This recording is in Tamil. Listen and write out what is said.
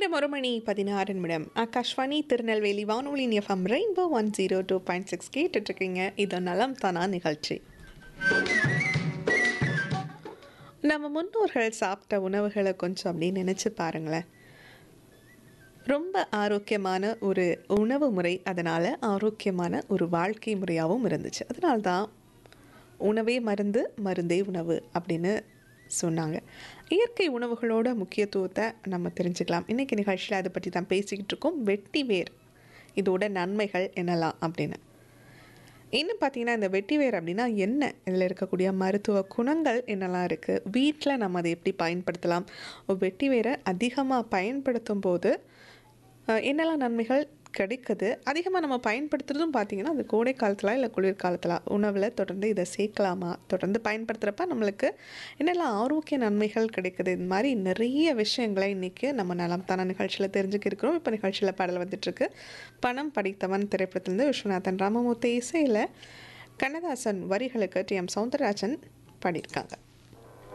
நேரம் ஒரு மணி பதினாறு நிமிடம் ஆகாஷ்வாணி திருநெல்வேலி வானொலி FM rainbow one zero two point six கேட்டுட்ருக்கீங்க இது நலம் தானா நிகழ்ச்சி நம்ம முன்னோர்கள் சாப்பிட்ட உணவுகளை கொஞ்சம் அப்படி நினச்சி பாருங்களேன் ரொம்ப ஆரோக்கியமான ஒரு உணவு முறை அதனால் ஆரோக்கியமான ஒரு வாழ்க்கை முறையாகவும் இருந்துச்சு அதனால்தான் உணவே மருந்து மருந்தே உணவு அப்படின்னு சொன்னாங்க இயற்கை உணவுகளோட முக்கியத்துவத்தை நம்ம தெரிஞ்சுக்கலாம் இன்றைக்கி நிகழ்ச்சியில் அதை பற்றி தான் பேசிக்கிட்டு இருக்கோம் வெட்டி வேர் இதோட நன்மைகள் என்னலாம் அப்படின்னு இன்னும் பார்த்தீங்கன்னா இந்த வெட்டி வேர் அப்படின்னா என்ன இதில் இருக்கக்கூடிய மருத்துவ குணங்கள் என்னெல்லாம் இருக்குது வீட்டில் நம்ம அதை எப்படி பயன்படுத்தலாம் வெட்டி வேரை அதிகமாக பயன்படுத்தும் போது அஹ், என்னெல்லாம் நன்மைகள் கிடைக்குது அதிகமாக நம்ம பயன்படுத்துறதும் பார்த்தீங்கன்னா அது கோடை காலத்தில் இல்லை குளிர்காலத்தில் உணவில் தொடர்ந்து இதை சேர்க்கலாமா தொடர்ந்து பயன்படுத்துகிறப்ப நம்மளுக்கு என்னெல்லாம் ஆரோக்கிய நன்மைகள் கிடைக்குது இந்த மாதிரி நிறைய விஷயங்களை இன்றைக்கி நம்ம நலம் தான நிகழ்ச்சியில் தெரிஞ்சுக்க இருக்கிறோம் இப்போ நிகழ்ச்சியில் பாடல் வந்துட்டுருக்கு பணம் படித்தவன் திரைப்படத்திலிருந்து விஸ்வநாதன் ராமமூர்த்தி இசையில் கண்ணதாசன் வரிகளுக்கு டி எம் சௌந்தரராஜன் பாடியிருக்காங்க